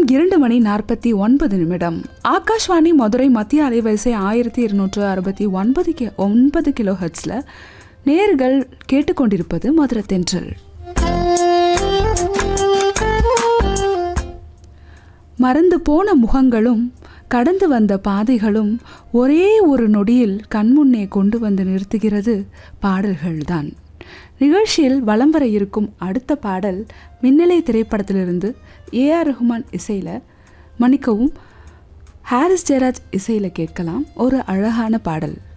இரண்டு மணி நாற்பத்தி ஒன்பது நிமிடம் ஆகாஷ்வாணி மதுரை மத்திய அலைவரிசை ஆயிரத்தி இருநூற்று அறுபத்தி ஒன்பது கி ஒன்பது கிலோ ஹெட்ஸில் நேர்கள் கேட்டுக்கொண்டிருப்பது மதுரை தென்றல் மறந்து போன முகங்களும் கடந்து வந்த பாதைகளும் ஒரே ஒரு நொடியில் கண்முன்னே கொண்டு வந்து நிறுத்துகிறது பாடல்கள்தான் நிகழ்ச்சியில் வலம் வர இருக்கும் அடுத்த பாடல் மின்னலை திரைப்படத்திலிருந்து ஏஆர் ரஹ்மான் இசையில் மன்னிக்கவும் ஹாரிஸ் ஜெயராஜ் இசையில் கேட்கலாம் ஒரு அழகான பாடல்